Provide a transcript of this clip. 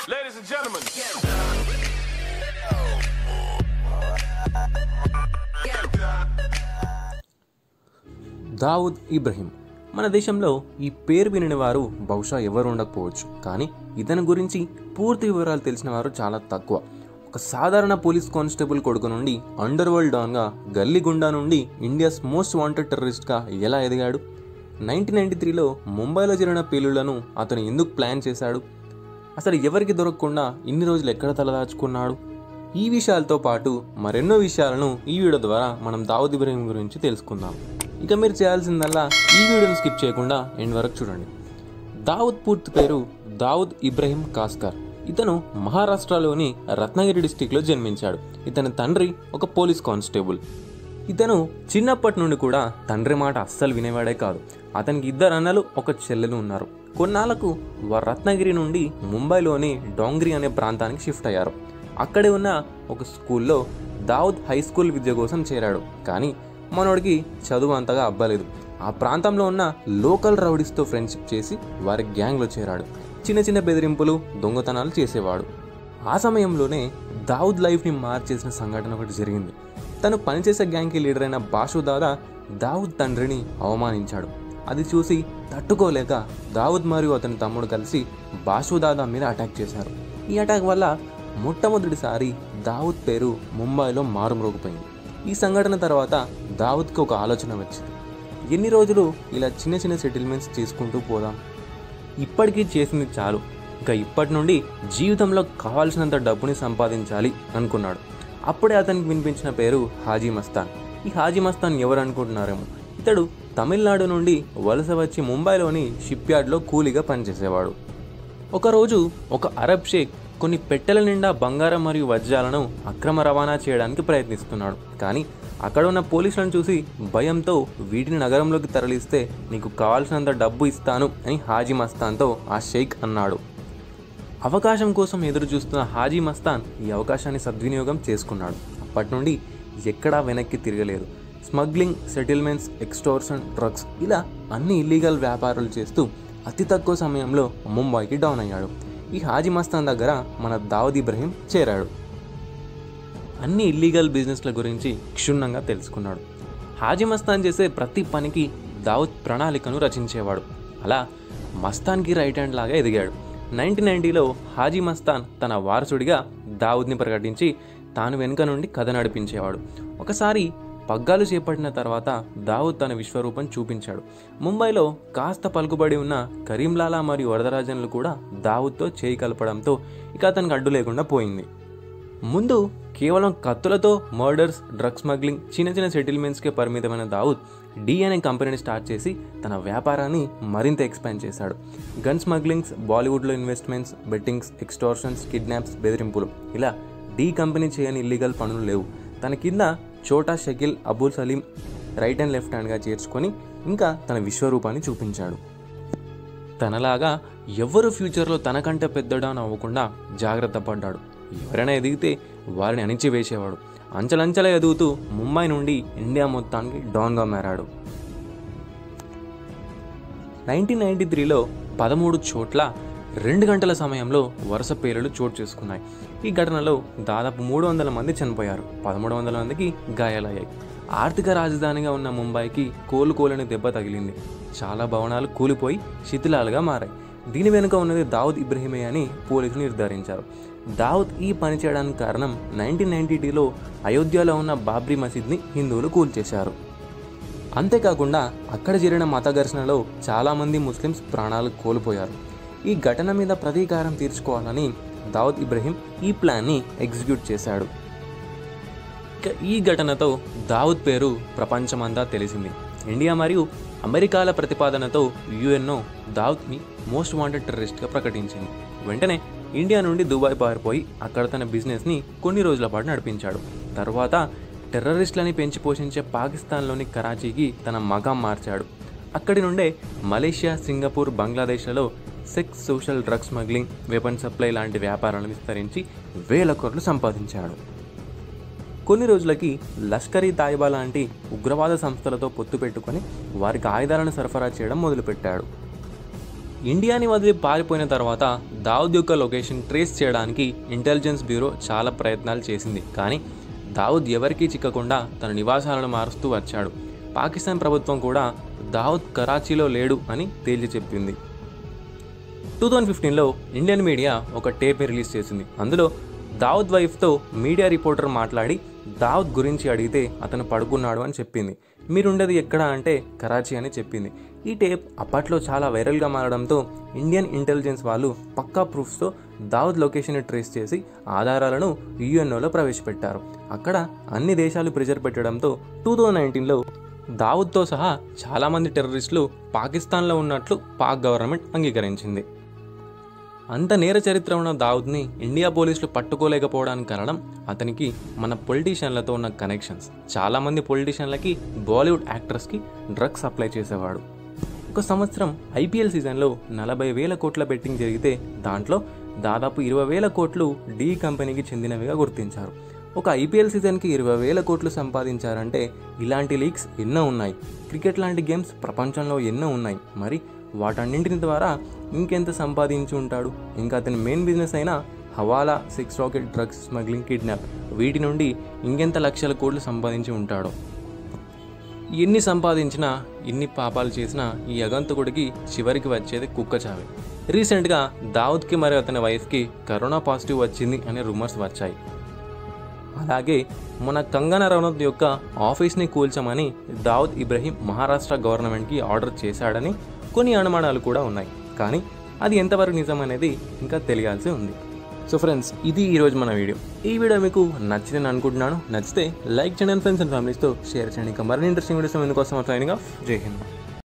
Ladies and gentlemen. Dawood Ibrahim మన దేశంలో ఈ పేరు వినని వారు బహుశా ఎవరు ఉండకపోవచ్చు కానీ ఇతని గురించి పూర్తి వివరాలు తెలిసిన వారు చాలా తక్కువ ఒక సాధారణ పోలీస్ కానిస్టేబుల్ కొడుకు నుండి అండర్ వరల్డ్ డాన్గా గల్లీ గుండా నుండి ఇండియాస్ మోస్ట్ వాంటెడ్ టెర్రరిస్ట్గా ఎలా ఎదిగాడు నైన్టీన్ నైన్టీ త్రీలో ముంబైలో జరిగిన పేలుళ్లను అతను ఎందుకు ప్లాన్ చేశాడు అసలు ఎవరికి దొరకకుండా ఇన్ని రోజులు ఎక్కడ తలదాచుకున్నాడు ఈ విషయాలతో పాటు మరెన్నో విషయాలను ఈ వీడియో ద్వారా మనం దావుద్ ఇబ్రహీం గురించి తెలుసుకుందాం ఇక మీరు చేయాల్సిందల్లా ఈ వీడియోని స్కిప్ చేయకుండా ఎండ్ వరకు చూడండి దావుద్ పూర్తి పేరు దావుద్ ఇబ్రహీం కాస్కర్ ఇతను మహారాష్ట్రలోని రత్నగిరి డిస్టిక్లో జన్మించాడు ఇతని తండ్రి ఒక పోలీస్ కానిస్టేబుల్ ఇతను చిన్నప్పటి నుండి కూడా తండ్రి మాట అస్సలు వినేవాడే కాదు అతనికి ఇద్దరు అన్నలు ఒక చెల్లెలు ఉన్నారు కొన్నాళ్లకు వారు రత్నగిరి నుండి ముంబైలోని డోంగ్రీ అనే ప్రాంతానికి షిఫ్ట్ అయ్యారు అక్కడే ఉన్న ఒక స్కూల్లో దావుద్ హై స్కూల్ విద్య కోసం చేరాడు కానీ మనోడికి చదువు అంతగా అబ్బలేదు ఆ ప్రాంతంలో ఉన్న లోకల్ రౌడీస్తో ఫ్రెండ్షిప్ చేసి వారి గ్యాంగ్లో చేరాడు చిన్న చిన్న బెదిరింపులు దొంగతనాలు చేసేవాడు ఆ సమయంలోనే దావుద్ లైఫ్ని మార్చేసిన సంఘటన ఒకటి జరిగింది తను పనిచేసే గ్యాంగ్కి లీడర్ అయిన బాషు దాదా దావుద్ తండ్రిని అవమానించాడు అది చూసి తట్టుకోలేక దావుద్ మరియు అతని తమ్ముడు కలిసి బాషు దాదా మీద అటాక్ చేశారు ఈ అటాక్ వల్ల మొట్టమొదటిసారి దావుద్ పేరు ముంబైలో మారుమ్రోగిపోయింది ఈ సంఘటన తర్వాత దావుద్కి ఒక ఆలోచన వచ్చింది ఎన్ని రోజులు ఇలా చిన్న చిన్న సెటిల్మెంట్స్ చేసుకుంటూ పోదాం ఇప్పటికీ చేసింది చాలు ఇక ఇప్పటి నుండి జీవితంలో కావాల్సినంత డబ్బుని సంపాదించాలి అనుకున్నాడు అప్పుడే అతనికి వినిపించిన పేరు హాజీ మస్తాన్ ఈ హాజీ మస్తాన్ ఎవరు అనుకుంటున్నారేమో ఇతడు తమిళనాడు నుండి వలస వచ్చి ముంబైలోని షిప్ యార్డ్లో కూలీగా పనిచేసేవాడు ఒకరోజు ఒక అరబ్ షేక్ కొన్ని పెట్టెల నిండా బంగారం మరియు వజ్రాలను అక్రమ రవాణా చేయడానికి ప్రయత్నిస్తున్నాడు కానీ అక్కడ ఉన్న పోలీసులను చూసి భయంతో వీటిని నగరంలోకి తరలిస్తే నీకు కావాల్సినంత డబ్బు ఇస్తాను అని హాజీ మస్తాన్తో ఆ షేక్ అన్నాడు అవకాశం కోసం ఎదురు చూస్తున్న హాజీ మస్తాన్ ఈ అవకాశాన్ని సద్వినియోగం చేసుకున్నాడు అప్పటి నుండి ఎక్కడా వెనక్కి తిరగలేదు స్మగ్లింగ్ సెటిల్మెంట్స్ ఎక్స్టోర్షన్ డ్రగ్స్ ఇలా అన్ని ఇల్లీగల్ వ్యాపారాలు చేస్తూ అతి తక్కువ సమయంలో ముంబైకి డౌన్ అయ్యాడు ఈ హాజీ మస్తాన్ దగ్గర మన దావుద్ ఇబ్రహీం చేరాడు అన్ని ఇల్లీగల్ బిజినెస్ల గురించి క్షుణ్ణంగా తెలుసుకున్నాడు హాజీ మస్తాన్ చేసే ప్రతి పనికి దావుద్ ప్రణాళికను రచించేవాడు అలా మస్తాన్కి రైట్ హ్యాండ్ లాగా ఎదిగాడు నైన్టీన్ నైన్టీలో హాజీ మస్తాన్ తన వారసుడిగా దావుద్ని ప్రకటించి తాను వెనుక నుండి కథ నడిపించేవాడు ఒకసారి పగ్గాలు చేపట్టిన తర్వాత దావుద్ తన విశ్వరూపం చూపించాడు ముంబైలో కాస్త పలుకుబడి ఉన్న కరీంలాలా మరియు వరదరాజన్లు కూడా దావుద్తో చేయి కలపడంతో ఇక అతనికి అడ్డు లేకుండా పోయింది ముందు కేవలం కత్తులతో మర్డర్స్ డ్రగ్ స్మగ్లింగ్ చిన్న చిన్న సెటిల్మెంట్స్కే పరిమితమైన దావుద్ డి అనే కంపెనీని స్టార్ట్ చేసి తన వ్యాపారాన్ని మరింత ఎక్స్పాండ్ చేశాడు గన్ స్మగ్లింగ్స్ బాలీవుడ్లో ఇన్వెస్ట్మెంట్స్ బెట్టింగ్స్ ఎక్స్టార్షన్స్ కిడ్నాప్స్ బెదిరింపులు ఇలా డి కంపెనీ చేయని ఇల్లీగల్ పనులు లేవు తన కింద Chhota Shakeel Abul Salim right and left హ్యాండ్గా చేర్చుకొని ఇంకా తన విశ్వరూపాన్ని చూపించాడు తనలాగా ఎవ్వరు ఫ్యూచర్లో తనకంటే పెద్దడాన్ అవ్వకుండా జాగ్రత్త పడ్డాడు ఎవరైనా ఎదిగితే వారిని అణిచివేసేవాడు అంచలంచల ఎదుగుతూ ముంబై నుండి ఇండియా మొత్తానికి డాన్గా మారాడు నైన్టీన్ నైన్టీ త్రీలో పదమూడు చోట్ల రెండు గంటల సమయంలో వరుస పేలులు చోటు చేసుకున్నాయి ఈ ఘటనలో దాదాపు మూడు వందల మంది చనిపోయారు పదమూడు వందల మందికి గాయాలయ్యాయి ఆర్థిక రాజధానిగా ఉన్న ముంబైకి కోలుకోలేని దెబ్బ తగిలింది చాలా భవనాలు కూలిపోయి శిథిలాలుగా మారాయి దీని వెనుక ఉన్నది దావుద్ ఇబ్రహీమే అని పోలీసులు నిర్ధారించారు దావుద్ ఈ పని చేయడానికి కారణం నైన్టీన్ నైన్టీలో అయోధ్యలో ఉన్న బాబ్రీ మసీద్ని హిందువులు కూల్చేశారు అంతేకాకుండా అక్కడ జరిగిన మత ఘర్షణలో చాలామంది ముస్లిమ్స్ ప్రాణాలు కోల్పోయారు ఈ ఘటన మీద ప్రతీకారం తీర్చుకోవాలని దావుద్ ఇబ్రహీం ఈ ప్లాన్ని ఎగ్జిక్యూట్ చేశాడు ఇక ఈ ఘటనతో దావుద్ పేరు ప్రపంచమంతా తెలిసింది ఇండియా మరియు అమెరికాల ప్రతిపాదనతో యుఎన్ఓ దావుద్ని మోస్ట్ వాంటెడ్ టెర్రరిస్ట్గా ప్రకటించింది వెంటనే ఇండియా నుండి దుబాయ్ పారిపోయి అక్కడ తన బిజినెస్ని కొన్ని రోజుల పాటు నడిపించాడు తర్వాత టెర్రరిస్టులని పెంచి పోషించే పాకిస్తాన్లోని కరాచీకి తన మకాం మార్చాడు అక్కడి నుండే మలేషియా సింగపూర్ బంగ్లాదేశ్లలో sex social drug smuggling weapon supply లాంటి వ్యాపారాలను విస్తరించి వేల కోట్లు సంపాదించాడు కొన్ని రోజులకి లష్కరీ తాయిబా లాంటి ఉగ్రవాద సంస్థలతో పొత్తు పెట్టుకొని వారికి ఆయుధాలను సరఫరా చేయడం మొదలుపెట్టాడు ఇండియాని వదిలి పారిపోయిన తర్వాత దావుద్ యొక్క లొకేషన్ ట్రేస్ చేయడానికి ఇంటెలిజెన్స్ బ్యూరో చాలా ప్రయత్నాలు చేసింది కానీ దావుద్ ఎవరికీ చిక్కకుండా తన నివాసాలను మారుస్తూ వచ్చాడు పాకిస్తాన్ ప్రభుత్వం కూడా దావుద్ కరాచీలో లేడు అని తేల్చి చెప్పింది టూ థౌజండ్ ఫిఫ్టీన్లో ఇండియన్ మీడియా ఒక టేప్ని రిలీజ్ చేసింది అందులో దావుద్ వైఫ్తో మీడియా రిపోర్టర్ మాట్లాడి దావుద్ గురించి అడిగితే అతను పడుకున్నాడు అని చెప్పింది మీరుండేది ఎక్కడ అంటే కరాచీ అని చెప్పింది ఈ టేప్ అప్పట్లో చాలా వైరల్గా మారడంతో ఇండియన్ ఇంటెలిజెన్స్ వాళ్ళు పక్కా ప్రూఫ్స్తో దావుద్ లొకేషన్ని ట్రేస్ చేసి ఆధారాలను యుఎన్ఓలో ప్రవేశపెట్టారు అక్కడ అన్ని దేశాలు ప్రెజర్ పెట్టడంతో టూ థౌజండ్ నైన్టీన్లో దావుద్తో సహా చాలామంది టెర్రరిస్టులు పాకిస్తాన్లో ఉన్నట్లు పాక్ గవర్నమెంట్ అంగీకరించింది అంత నేర చరిత్ర ఉన్న దావుద్ని ఇండియా పోలీసులు పట్టుకోలేకపోవడానికి కారణం అతనికి మన పొలిటీషియన్లతో ఉన్న కనెక్షన్స్ చాలామంది పొలిటీషియన్లకి బాలీవుడ్ యాక్టర్స్కి డ్రగ్స్ సప్లై చేసేవాడు ఒక సంవత్సరం ఐపీఎల్ సీజన్లో నలభై వేల కోట్ల బెట్టింగ్ జరిగితే దాంట్లో దాదాపు ఇరవై వేల కోట్లు డీ కంపెనీకి చెందినవిగా గుర్తించారు ఒక ఐపీఎల్ సీజన్కి ఇరవై వేల కోట్లు సంపాదించారంటే ఇలాంటి లీగ్స్ ఎన్నో ఉన్నాయి క్రికెట్ లాంటి గేమ్స్ ప్రపంచంలో ఎన్నో ఉన్నాయి మరి వాటన్నింటిని ద్వారా ఇంకెంత సంపాదించి ఉంటాడు ఇంకా అతని మెయిన్ బిజినెస్ అయిన హవాలా sex racket drugs smuggling kidnap వీటి నుండి ఇంకెంత లక్షల కోట్లు సంపాదించి ఉంటాడో ఎన్ని సంపాదించినా ఎన్ని పాపాలు చేసినా ఈ అగంతకుడికి చివరికి వచ్చేది కుక్క చావే రీసెంట్గా దావుద్కి మరి అతని వైఫ్కి కరోనా పాజిటివ్ వచ్చింది అనే రూమర్స్ వచ్చాయి అలాగే మన కంగనా రనౌత్ యొక్క ఆఫీస్ని కూల్చమని దావుద్ ఇబ్రహీం మహారాష్ట్ర గవర్నమెంట్కి ఆర్డర్ చేశాడని కొన్ని అనుమానాలు కూడా ఉన్నాయి కానీ అది ఎంతవరకు నిజం అనేది ఇంకా తెలియాల్సి ఉంది సో ఫ్రెండ్స్ ఇది ఈరోజు మన వీడియో ఈ వీడియో మీకు నచ్చిందని అనుకుంటున్నాను నచ్చితే లైక్ చేయండి ఫ్రెండ్స్ అండ్ ఫ్యామిలీస్తో షేర్ చేయండి ఇంకా మరిన్ని ఇంట్రెస్టింగ్ వీడియోస్ ఎందుకోసం ట్రైనింగ్ ఆఫ్ జై హింద్